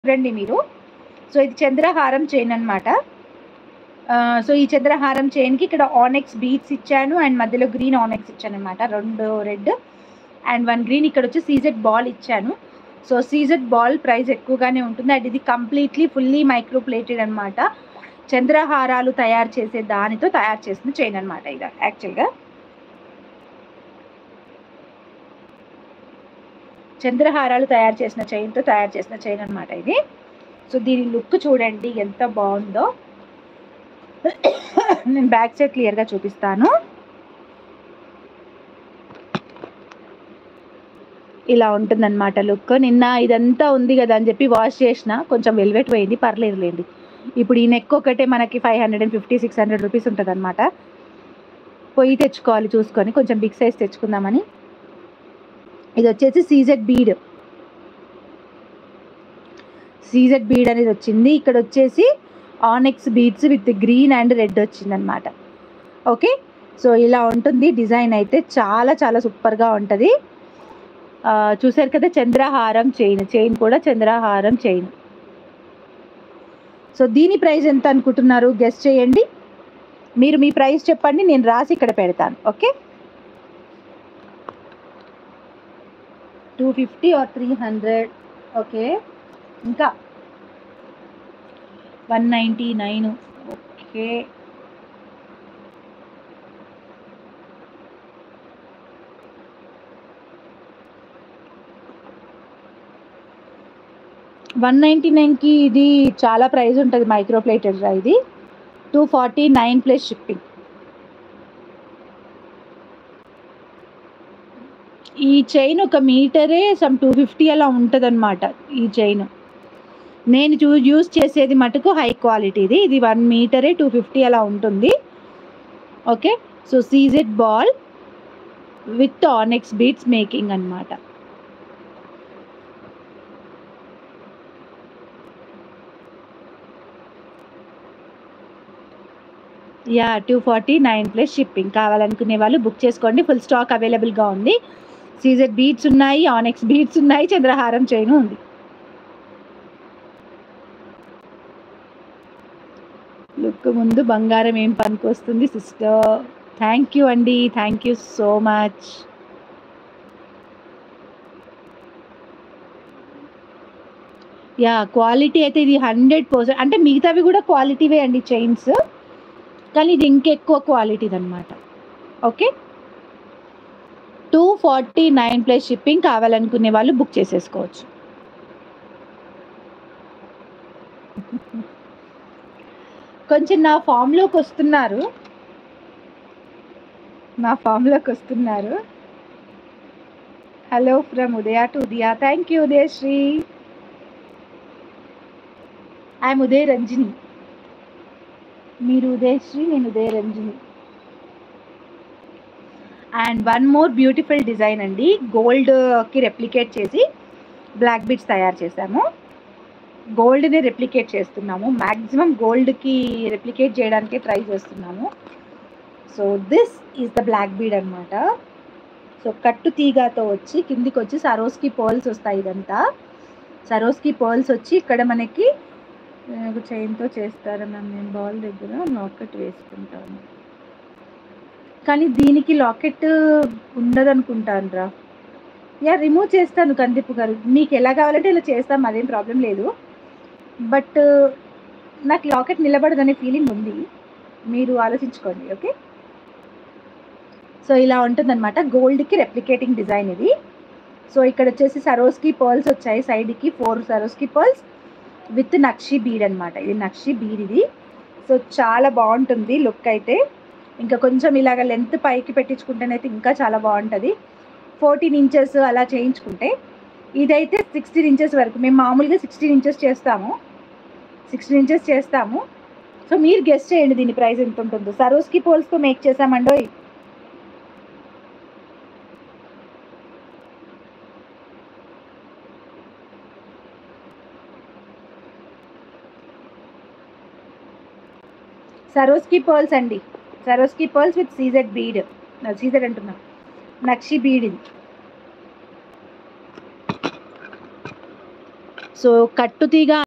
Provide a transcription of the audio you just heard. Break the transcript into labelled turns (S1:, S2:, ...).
S1: చూడండి మీరు సో ఇది చంద్రహారం చైన్ అనమాట సో ఈ చంద్రహారం చైన్కి ఇక్కడ ఆనెక్స్ బీట్స్ ఇచ్చాను అండ్ మధ్యలో గ్రీన్ ఆనెక్స్ ఇచ్చాను అనమాట రెండు రెడ్ అండ్ వన్ గ్రీన్ ఇక్కడ వచ్చి సీజెడ్ బాల్ ఇచ్చాను సో సీజెడ్ బాల్ ప్రైస్ ఎక్కువగానే ఉంటుంది అండ్ ఇది కంప్లీట్లీ ఫుల్లీ మైక్రో ప్లేటెడ్ అనమాట చంద్రహారాలు తయారు చేసే దానితో తయారు చేసిన చైన్ అనమాట ఇది యాక్చువల్గా చంద్రహారాలు తయారు చేసిన చైన్తో తయారు చేసిన చైన్ అనమాట ఇది సో దీని లుక్ చూడండి ఎంత బాగుందో నేను బ్యాక్ సైడ్ క్లియర్గా చూపిస్తాను ఇలా ఉంటుందన్నమాట లుక్ నిన్న ఇదంతా ఉంది కదా అని చెప్పి వాష్ చేసిన కొంచెం వెల్వెట్ పోయింది పర్లేదులేండి ఇప్పుడు ఈ నెక్ ఒకటే మనకి five hundred and fifty six hundred rupees ఉంటుంది అనమాట పొయ్యి తెచ్చుకోవాలి చూసుకొని కొంచెం బిగ్ సైజ్ తెచ్చుకుందామని ఇది వచ్చేసి సీజెడ్ బీడ్ సీజెడ్ బీడ్ అనేది వచ్చింది ఇక్కడ వచ్చేసి onyx beads with green and red వచ్చింది అనమాట ఓకే సో ఇలా ఉంటుంది డిజైన్ అయితే చాలా చాలా సూపర్గా ఉంటుంది ఆ, చూశారు కదా చంద్రహారం చైన్ చైన్ కూడా చంద్రహారం చైన్ సో దీని ప్రైస్ ఎంత అనుకుంటున్నారు గెస్ట్ చేయండి మీరు మీ ప్రైస్ చెప్పండి నేను రాసి ఇక్కడ పెడతాను okay two fifty or three hundred okay ఇంకా one ninety nine okay one ninety నైన్కి ఇది చాలా ప్రైస్ ఉంటుంది మైక్రో ప్లేటెడ్ రా ఇది two forty nine plus shipping ఈ చైన్ ఒక మీటరే సమ్ టూ ఫిఫ్టీ అలా ఉంటుంది ఈ చైన్ నేను చూ యూస్ చేసేది మటుకు హై క్వాలిటీది ఇది వన్ మీటరే టూ ఫిఫ్టీ అలా ఉంటుంది okay so CZ ball with onyx beads making అన్నమాట yeah two forty nine plus shipping కావాలనుకునే వాళ్ళు బుక్ చేసుకోండి ఫుల్ స్టాక్ అవైలబుల్గా ఉంది సీజెడ్ బీట్స్ ఉన్నాయి ఆనెక్స్ బీట్స్ ఉన్నాయి చంద్రహారం చైన్ ఉంది లుక్ ముందు బంగారం ఏం పనికొస్తుంది సిస్టర్ థ్యాంక్ యూ అండి thank you so much yeah quality అయితే ఇది హండ్రెడ్ పర్సెంట్ అంటే మిగతావి కూడా క్వాలిటీవే అండి చైన్స్ కానీ ఇది ఇంకెక్కువ క్వాలిటీది అనమాట okay two forty nine plus shipping కావాలనుకునే వాళ్ళు బుక్ చేసేసుకోవచ్చు కొంచెం నా ఫామ్లోకి వస్తున్నారు నా ఫామ్లోకి వస్తున్నారు hello from Udaya to Udaya thank you Udayashri I'm Udaya Ranjini మీరు ఉదయశ్రీ నేను Udaya Ranjini and one more beautiful design అండి గోల్డ్కి రెప్లికేట్ చేసి బ్లాక్ బీట్స్ తయారు చేశాము గోల్డ్ని రెప్లికేట్ చేస్తున్నాము మ్యాక్సిమం గోల్డ్కి రెప్లికేట్ చేయడానికే ట్రై చేస్తున్నాము so this is the black bead అనమాట సో కట్టు తీగతో వచ్చి కిందికి వచ్చి సరోస్కి పర్ల్స్ వస్తాయి ఇదంతా సరోస్కి పర్ల్స్ వచ్చి ఇక్కడ మనకి చైన్తో చేస్తారు మ్యామ్ నేను బాల్ దగ్గర లాకెట్ వేసుకుంటాను కానీ దీనికి లాకెట్ ఉండదనుకుంటాను రా యా రిమూవ్ చేస్తాను కందిపు గారు మీకు ఎలా కావాలంటే ఇలా చేస్తాం అదేం ప్రాబ్లం లేదు బట్ నాకు లాకెట్ నిలబడదనే ఫీలింగ్ ఉంది మీరు ఆలోచించుకోండి ఓకే సో ఇలా ఉంటుందన్నమాట గోల్డ్కి రెప్లికేటింగ్ డిజైన్ ఇది సో ఇక్కడ వచ్చేసి సరోస్కి పర్ల్స్ వచ్చాయి సైడ్కి ఫోర్ సరోస్కి పర్ల్స్ విత్ నక్షి బీడ్ అనమాట ఇది నక్షి బీడ్ ఇది సో చాలా బాగుంటుంది లుక్ అయితే ఇంకా కొంచెం ఇలాగ లెంత్ పైకి పెట్టించుకుంటేనైతే ఇంకా చాలా బాగుంటుంది ఫోర్టీన్ ఇంచెస్ అలా చేయించుకుంటే ఇదైతే సిక్స్టీన్ ఇంచెస్ వరకు మేము మామూలుగా సిక్స్టీన్ ఇంచెస్ చేస్తాము సిక్స్టీన్ ఇంచెస్ చేస్తాము సో మీరు గెస్ట్ చేయండి దీని ప్రైస్ ఎంత ఉంటుందో సరోస్కి పోల్స్తో మేక్ చేసామండో సరోస్కి పర్ల్స్ అండి Swarovski pearls with CZ bead CZ అంటున్నా నక్షి బీడ్ ఇది సో కట్టుతీగ